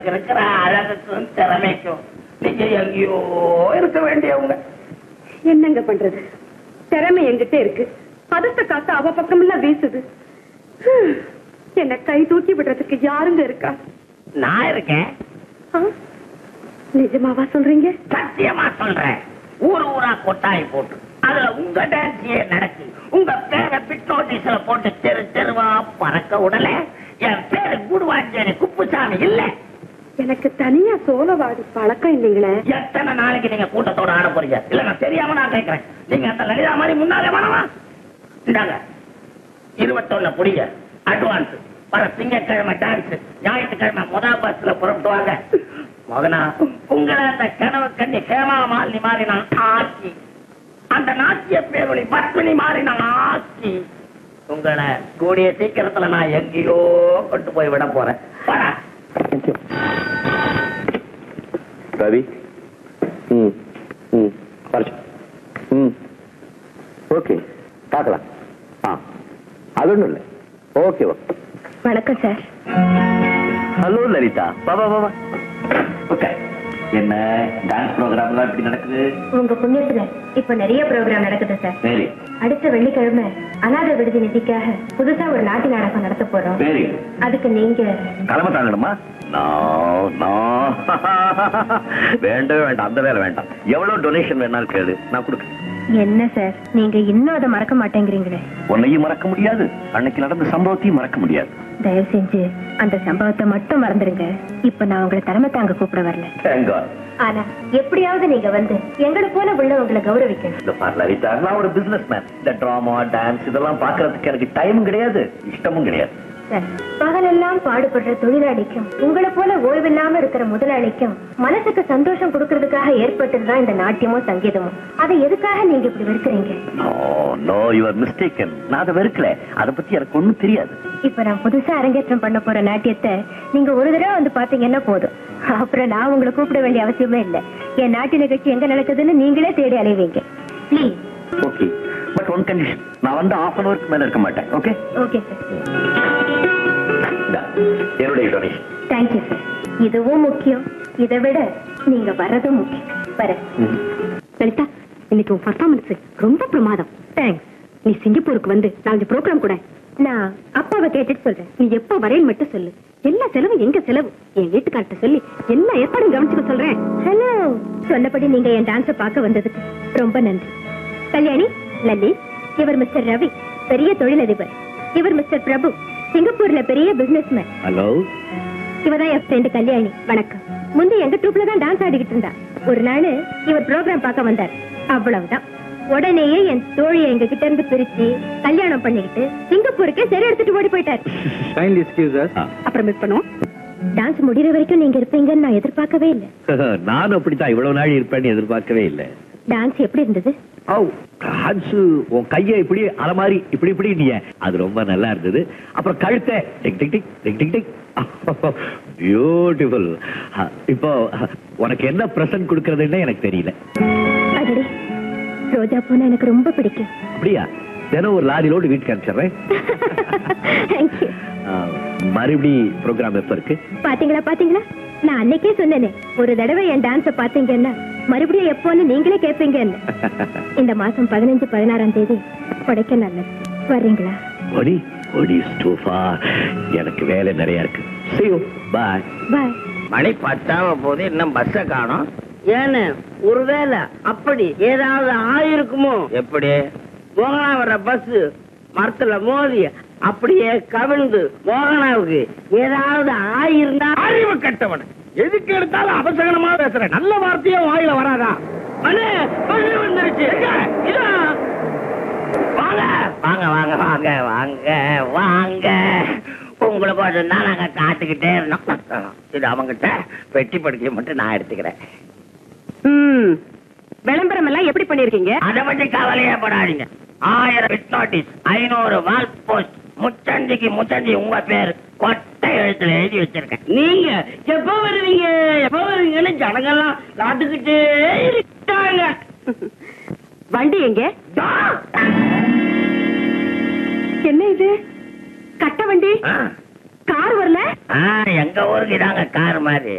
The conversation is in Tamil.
இருக்கிற அழகுக்கும் திறமைக்கும் நீங்க எங்கேயோ இருக்க வேண்டியவங்க என்னங்க பண்றது திறமை என்கிட்ட இருக்கு பதத்த காத்து அவ பக்கமெல்லாம் வீசுது ஹம், என்ன கை தூக்கி விடுறதுக்கு யாருங்க இருக்கா நான் இருக்கேன் ஆ? நிஜமாவா சொல்றீங்க சத்தியமா சொல்றேன் ஊர் ஊரா கொட்டாய் போட்டு அதுல உங்க டான்ஸியே நடக்கு உங்க பேரை பிட் நோட்டீஸ்ல போட்டு தெரு தெருவா பறக்க உடல என் பேரு குடுவாஞ்சேரி குப்புசாமி இல்ல எனக்கு தனியா சோலவாடி பழக்கம் இல்லைங்களே எத்தனை நாளைக்கு நீங்க கூட்டத்தோட ஆட போறீங்க இல்ல நான் தெரியாம நான் கேட்கிறேன் நீங்க அந்த லலிதா மாதிரி முன்னாலே வேணாமா இந்தாங்க இருபத்தொன்னு புடிங்க அட்வான்ஸ் வர திங்கட்கிழமை டான்ஸ் ஞாயிற்றுக்கிழமை முதல் பஸ்ல புறப்பட்டு வாங்க மகனா உங்களை அந்த கனவு கண்ணி ஹேமா மாலினி மாதிரி நான் ஆக்கி அந்த நாட்டிய பேரொழி பத்மினி மாதிரி நான் ஆக்கி உங்களை கூடிய சீக்கிரத்துல நான் எங்கேயோ கொண்டு போய் விட போறேன் வாடா. ரவி ம் ம் பறிச்சு ம் ஓகே பார்க்கலாம் ஆ அது ஒன்றும் இல்லை ஓகே ஓகே வணக்கம் சார் ஹலோ லலிதா வா வா வா வா ஓகே என்ன டான்ஸ் ப்ரோக்ராம்லாம் எப்படி நடக்குது உங்க புண்ணியத்துல இப்ப நிறைய ப்ரோக்ராம் நடக்குது சார் சரி அடுத்த வெள்ளிக்கிழமை அநாத விடுதி நிதிக்காக புதுசா ஒரு நாட்டு நாடகம் நடத்த போறோம் சரி அதுக்கு நீங்க கிளம்ப தாங்கணுமா நான் நான் வேண்டவே வேண்டாம் அந்த வேலை வேண்டாம் எவ்வளவு டொனேஷன் வேணாலும் கேளு நான் கொடுக்குறேன் என்ன சார் நீங்க இன்னும் அதை மறக்க மாட்டேங்கிறீங்களே உன்னையும் மறக்க முடியாது அன்னைக்கு நடந்த சம்பவத்தையும் மறக்க முடியாது தயவு செஞ்சு அந்த சம்பவத்தை மட்டும் மறந்துடுங்க இப்ப நான் உங்களை தலைமை தாங்க கூப்பிட வரல Thank God. ஆனா எப்படியாவது நீங்க வந்து எங்களை போல உள்ளவங்களை கௌரவிக்கணும் இந்த பாரு லலிதா நான் ஒரு பிசினஸ் மேன் இந்த டிராமா டான்ஸ் இதெல்லாம் பாக்குறதுக்கு எனக்கு டைமும் கிடையாது இஷ்டமும் கிடையாது சார் பகலெல்லாம் பாடுபடுற தொழிலாளிக்கும் உங்களை போல ஓய்வில்லாம இருக்கிற முதலாளிக்கும் மனசுக்கு சந்தோஷம் கொடுக்கறதுக்காக ஏற்பட்டதுதான் இந்த நாட்டியமும் சங்கீதமும் அதை எதுக்காக நீங்க இப்படி வெறுக்கிறீங்க நோ நோ யுவர் மிஸ்டேக்கன் நான் அதை வெறுக்கல அதை பத்தி எனக்கு ஒண்ணும் தெரியாது இப்ப நான் புதுசா அரங்கேற்றம் பண்ண போற நாட்டியத்தை நீங்க ஒரு தடவை வந்து பாத்தீங்கன்னா போதும் அப்புறம் நான் உங்களை கூப்பிட வேண்டிய அவசியமே இல்ல என் நாட்டு நிகழ்ச்சி எங்க நடக்குதுன்னு நீங்களே தேடி அலைவீங்க please okay but one condition நான் வந்து half அன் அவருக்கு மேல இருக்க மாட்டேன் ஓகே ஓகே சார் என்னுடைய டொனேஷன் தேங்க்யூ சார் இதுவும் முக்கியம் இதை விட நீங்க வர்றதும் முக்கியம் வரேன் லலிதா இன்னைக்கு உன் பர்ஃபார்மன்ஸ் ரொம்ப பிரமாதம் தேங்க்ஸ் நீ சிங்கப்பூருக்கு வந்து நாலஞ்சு ப்ரோக்ராம் கூட நான் அப்பாவை கேட்டுட்டு சொல்றேன் நீ எப்போ வரேன்னு மட்டும் சொல்லு எல்லா செலவும் எங்க செலவு என் வீட்டுக்கார்ட்ட சொல்லி எல்லா ஏற்பாடும் கவனிச்சுக்க சொல்றேன் ஹலோ சொன்னபடி நீங்க என் டான்ஸ பார்க்க வந்ததுக்கு ரொம்ப நன்றி கல்யாணி லல்லி இவர் மிஸ்டர் ரவி பெரிய தொழிலதிபர் இவர் மிஸ்டர் பிரபு சிங்கப்பூர்ல பெரிய பிசினஸ் மேன் ஹலோ இவதான் என் ஃப்ரெண்டு கல்யாணி வணக்கம் முந்தி எங்க ட்ரூப்ல தான் டான்ஸ் ஆடிக்கிட்டு இருந்தா ஒரு நாள் இவர் ப்ரோக்ராம் பார்க்க வந்தார் அவ்வளவுதான் உடனேயே என் தோழியை எங்க கிட்ட இருந்து பிரிச்சு கல்யாணம் பண்ணிக்கிட்டு சிங்கப்பூருக்கே சரி எடுத்துட்டு ஓடி போயிட்டார் Kindly excuse us. அப்புறம் மீட் பண்ணுவோம் டான்ஸ் முடிகிற வரைக்கும் நீங்க இருப்பீங்கன்னு நான் எதிர்பார்க்கவே இல்லை நானும் அப்படித்தான் இவ்வளவு நாள் இருப்பேன்னு எதிர்பார்க்கவே இல்லை டான்ஸ் எப்படி இருந்தது ஓ டான்ஸ் உன் கையை இப்படி அலை மாதிரி இப்படி இப்படி நீ அது ரொம்ப நல்லா இருந்தது அப்புறம் கழுத்தை tick tick tick tick tick tick beautiful இப்போ உனக்கு என்ன பிரசன்ட் கொடுக்கறதுன்னு எனக்கு தெரியல அடடி ரோஜா பூனா எனக்கு ரொம்ப பிடிக்கும் அப்படியா தினம் ஒரு லாரி லோடு வீட்டுக்கு அனுப்பிச்சிடுறேன் தேங்க்யூ ஆ, மறுபடி ப்ரோக்ராம் எப்ப இருக்கு பாத்தீங்களா பாத்தீங்களா நான் அன்னைக்கே சொன்னேனே ஒரு தடவை என் டான்ஸ பாத்தீங்கன்னா மறுபடியும் எப்போன்னு நீங்களே கேட்பீங்கன்னு இந்த மாசம் பதினஞ்சு பதினாறாம் தேதி கொடைக்கானல் வர்றீங்களா ஒடி ஒடி ஸ்டூஃபா எனக்கு வேலை நிறைய இருக்கு See you. Bye. பாய் மணி பத்தாம போது இன்னும் பஸ்ஸ காணோம் ஏன்னு ஒருவேளை அப்படி ஏதாவது ஆயிருக்குமோ எப்படி மோகனா வர்ற பஸ் மரத்துல மோதி அப்படியே கவிழ்ந்து மோகனாவுக்கு ஏதாவது ஆயிருந்தா அறிவு கட்டவன் எதுக்கு எடுத்தாலும் அவசகனமா பேசுற நல்ல வார்த்தையே வாயில வராதா அண்ணே பஸ் வந்துருச்சு எங்க? இதோ. வாங்க வாங்க வாங்க வாங்க வாங்க வாங்க உங்களுக்கு ஒரு தான் நாங்க காத்துக்கிட்டே இருந்தோம் இது அவங்கிட்ட பெட்டி படுக்கையை மட்டும் நான் எடுத்துக்கிறேன் ம் விளம்பரம் எல்லாம் எப்படி பண்ணிருக்கீங்க அதை பத்தி கவலையே படாதீங்க ஆயிரம் பிட் நோட்டீஸ் ஐநூறு வால் போஸ்ட் முச்சந்திக்கு முச்சந்தி உங்க பேர் கொட்டை எழுத்துல எழுதி வச்சிருக்கேன் நீங்க எப்ப வருவீங்க எப்ப வருவீங்கன்னு ஜனங்கள்லாம் காத்துக்கிட்டே இருக்காங்க வண்டி எங்க என்ன இது கட்ட வண்டி ஆ, கார் வரல ஆ, எங்க ஊருக்கு இதாங்க கார் மாதிரி